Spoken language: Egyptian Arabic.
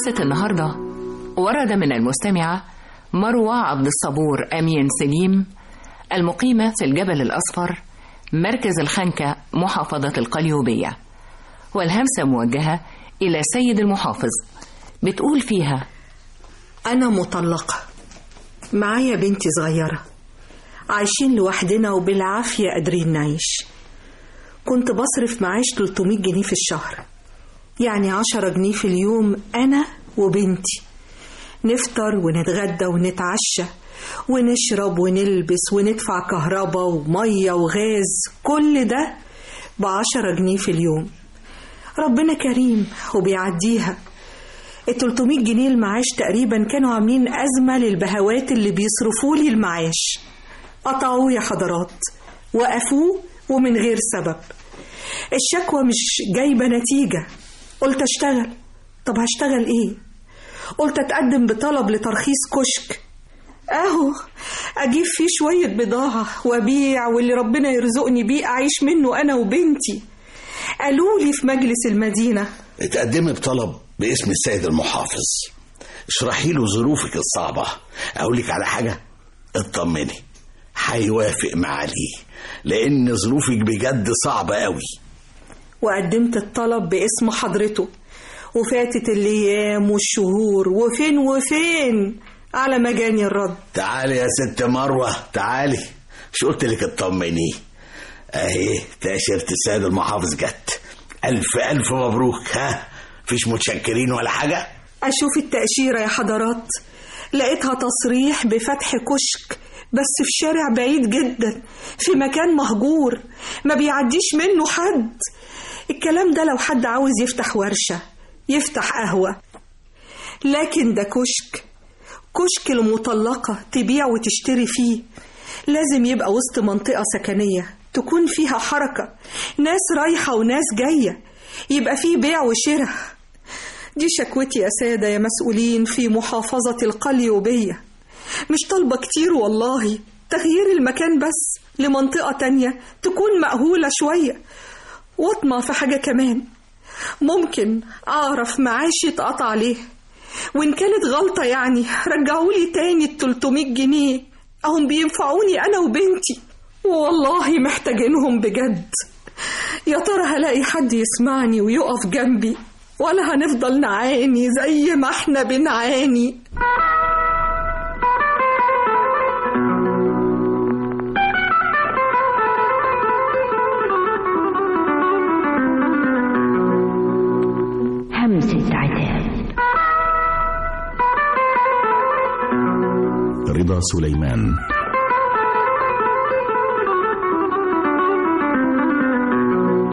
قصة النهاردة ورد من المستمعة مروة عبد الصبور أمين سليم المقيمة في الجبل الأصفر مركز الخنكة محافظة القليوبية والهمسة موجهة إلى سيد المحافظ بتقول فيها أنا مطلقة معايا بنتي صغيرة عايشين لوحدنا وبالعافية قادرين نعيش كنت بصرف معاش 300 جنيه في الشهر يعني 10 جنيه في اليوم أنا وبنتي نفطر ونتغدى ونتعشى ونشرب ونلبس وندفع كهرباء ومية وغاز كل ده بعشرة جنيه في اليوم ربنا كريم وبيعديها ال 300 جنيه المعاش تقريبا كانوا عاملين أزمة للبهوات اللي بيصرفوا لي المعاش قطعوه يا حضرات وقفوه ومن غير سبب الشكوى مش جايبة نتيجة قلت أشتغل طب هشتغل إيه؟ قلت أتقدم بطلب لترخيص كشك أهو أجيب فيه شوية بضاعة وأبيع واللي ربنا يرزقني بيه أعيش منه أنا وبنتي قالوا لي في مجلس المدينة اتقدمي بطلب باسم السيد المحافظ اشرحي له ظروفك الصعبة أقول لك على حاجة اطمني هيوافق معاليه لأن ظروفك بجد صعبة قوي وقدمت الطلب باسم حضرته وفاتت الأيام والشهور وفين وفين على ما جاني الرد تعالي يا ست مروة تعالي مش قلت لك اطمني اهي تأشيرة السيد المحافظ جت ألف ألف مبروك ها فيش متشكرين ولا حاجة أشوف التأشيرة يا حضرات لقيتها تصريح بفتح كشك بس في شارع بعيد جدا في مكان مهجور ما بيعديش منه حد الكلام ده لو حد عاوز يفتح ورشة يفتح قهوة لكن ده كشك كشك المطلقة تبيع وتشتري فيه لازم يبقى وسط منطقة سكنية تكون فيها حركة ناس رايحة وناس جاية يبقى فيه بيع وشراء دي شكوتي يا سادة يا مسؤولين في محافظة القليوبية مش طالبة كتير والله تغيير المكان بس لمنطقة تانية تكون مأهولة شوية واطمع في حاجة كمان ممكن أعرف معاشي اتقطع عليه وإن كانت غلطة يعني رجعولي تاني ال 300 جنيه أهم بينفعوني أنا وبنتي والله محتاجينهم بجد يا ترى هلاقي حد يسمعني ويقف جنبي ولا هنفضل نعاني زي ما احنا بنعاني همسة عتاب رضا سليمان